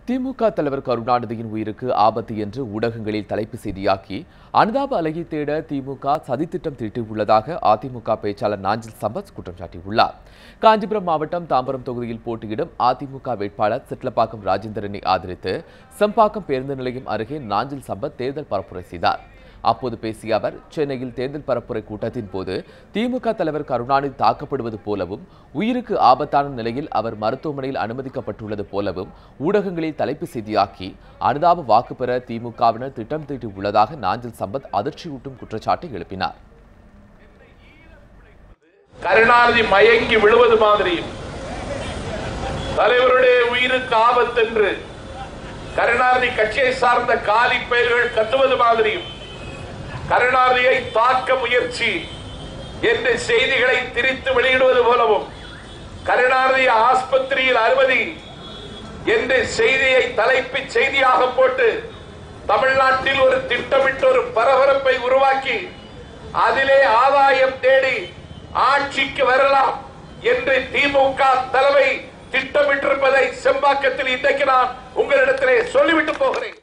திமுக தலைவர் கருணாநிதியின் உயிருக்கு ஆபத்து என்று ஊடகங்களில் தலைப்பு செய்தியாக்கி அனுதாப அலையை தேட திமுக சதித்திட்டம் தீட்டியுள்ளதாக அதிமுக பேச்சாளர் நாஞ்சில் சம்பத் குற்றம் சாட்டியுள்ளார் காஞ்சிபுரம் மாவட்டம் தாம்பரம் தொகுதியில் போட்டியிடும் அதிமுக வேட்பாளர் சிட்லப்பாக்கம் ராஜேந்திரனை ஆதரித்து செம்பாக்கம் பேருந்து நிலையம் அருகே நாஞ்சில் சம்பத் தேர்தல் பரப்புரை செய்தார் அப்போது பேசிய அவர் சென்னையில் தேர்தல் பரப்புரை கூட்டத்தின் போது திமுக தலைவர் கருணாநிதி தாக்கப்படுவது போலவும் உயிருக்கு ஆபத்தான நிலையில் அவர் மருத்துவமனையில் அனுமதிக்கப்பட்டுள்ளது போலவும் ஊடகங்களில் தலைப்பு செய்தியாக்கி அனுதாப வாக்கு பெற திமுகவினர் திட்டம் தீட்டியுள்ளதாக நாஞ்சில் சம்பத் அதிர்ச்சியூட்டும் குற்றச்சாட்டை எழுப்பினார் கருணாநிதி மயங்கி விழுவது மாதிரியும் தலைவருடைய உயிருக்கு ஆபத்து என்று கருணாநிதி கட்சியை சார்ந்த காலி பெயர்கள் கத்துவது மாதிரியும் கருணாநிதியை தாக்க முயற்சி என்ற செய்திகளை திரித்து வெளியிடுவது போலவும் கருணாநிதி ஆஸ்பத்திரியில் அனுமதி என்ற செய்தியை தலைப்பு செய்தியாக போட்டு தமிழ்நாட்டில் ஒரு திட்டமிட்ட ஒரு பரபரப்பை உருவாக்கி அதிலே ஆதாயம் தேடி ஆட்சிக்கு வரலாம் என்று திமுக தலைமை திட்டமிட்டிருப்பதை செம்பாக்கத்தில் இன்றைக்கு நான் உங்களிடத்திலே சொல்லிவிட்டு போகிறேன்